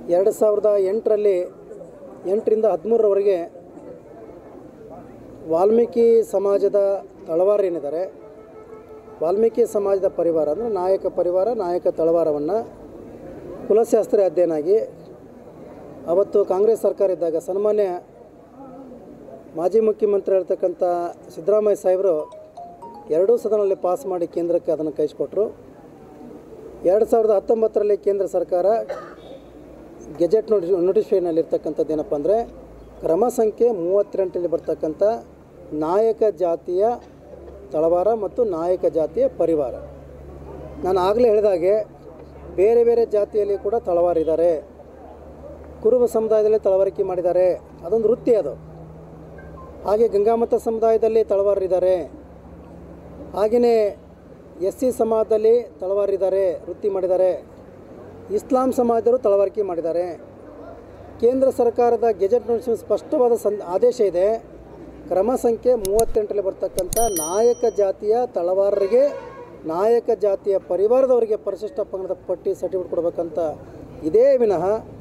ಎರಡು ಸಾವಿರದ ಎಂಟರಲ್ಲಿ ಎಂಟರಿಂದ ಹದಿಮೂರರವರೆಗೆ ವಾಲ್ಮೀಕಿ ಸಮಾಜದ ತಳವಾರ ಏನಿದ್ದಾರೆ ವಾಲ್ಮೀಕಿ ಸಮಾಜದ ಪರಿವಾರ ಅಂದರೆ ನಾಯಕ ಪರಿವಾರ ನಾಯಕ ತಳವಾರವನ್ನು ಕುಲಶಾಸ್ತ್ರಿ ಅಧ್ಯಯನಾಗಿ ಅವತ್ತು ಕಾಂಗ್ರೆಸ್ ಸರ್ಕಾರ ಇದ್ದಾಗ ಸನ್ಮಾನ್ಯ ಮಾಜಿ ಮುಖ್ಯಮಂತ್ರಿ ಇರ್ತಕ್ಕಂಥ ಸಿದ್ದರಾಮಯ್ಯ ಸಾಹೇಬರು ಎರಡೂ ಸದನದಲ್ಲಿ ಪಾಸ್ ಮಾಡಿ ಕೇಂದ್ರಕ್ಕೆ ಅದನ್ನು ಕಳಿಸ್ಕೊಟ್ರು ಎರಡು ಸಾವಿರದ ಹತ್ತೊಂಬತ್ತರಲ್ಲಿ ಕೇಂದ್ರ ಸರ್ಕಾರ ಗೆಜೆಟ್ ನೋಟಿ ನೋಟಿಫಿಕೇಷನಲ್ಲಿ ಇರ್ತಕ್ಕಂಥದ್ದು ಏನಪ್ಪ ಅಂದರೆ ಕ್ರಮ ಸಂಖ್ಯೆ ಮೂವತ್ತೆಂಟರಲ್ಲಿ ಬರ್ತಕ್ಕಂಥ ನಾಯಕ ಜಾತಿಯ ತಳವಾರ ಮತ್ತು ನಾಯಕ ಜಾತಿಯ ಪರಿವಾರ ನಾನು ಆಗಲೇ ಹೇಳಿದಾಗೆ ಬೇರೆ ಬೇರೆ ಜಾತಿಯಲ್ಲಿ ಕೂಡ ತಳವಾರಿದ್ದಾರೆ ಕುರುಬ ಸಮುದಾಯದಲ್ಲಿ ತಳವಾರಿಕೆ ಮಾಡಿದ್ದಾರೆ ಅದೊಂದು ವೃತ್ತಿ ಅದು ಹಾಗೆ ಗಂಗಾಮತ ಸಮುದಾಯದಲ್ಲಿ ತಳವಾರಿದ್ದಾರೆ ಹಾಗೆಯೇ ಎಸ್ ಸಿ ಸಮಾಜದಲ್ಲಿ ತಳವಾರಿದ್ದಾರೆ ವೃತ್ತಿ ಮಾಡಿದ್ದಾರೆ ಇಸ್ಲಾಂ ಸಮಾಜದವರು ತಳವಾರಿಕೆ ಮಾಡಿದ್ದಾರೆ ಕೇಂದ್ರ ಸರ್ಕಾರದ ಗೆಜೆಟ್ ನೋಟಿಫಿಕೇಶನ್ ಸ್ಪಷ್ಟವಾದ ಸಂ ಆದೇಶ ಇದೆ ಕ್ರಮ ಸಂಖ್ಯೆ ಮೂವತ್ತೆಂಟರಲ್ಲಿ ಬರ್ತಕ್ಕಂಥ ನಾಯಕ ಜಾತಿಯ ತಳವಾರರಿಗೆ ನಾಯಕ ಜಾತಿಯ ಪರಿವಾರದವರಿಗೆ ಪರಿಶಿಷ್ಟ ಪಂಗಡದ ಪಟ್ಟಿ ಸರ್ಟಿಫಿಕೇಟ್ ಕೊಡಬೇಕಂತ ಇದೇ ವಿನಃ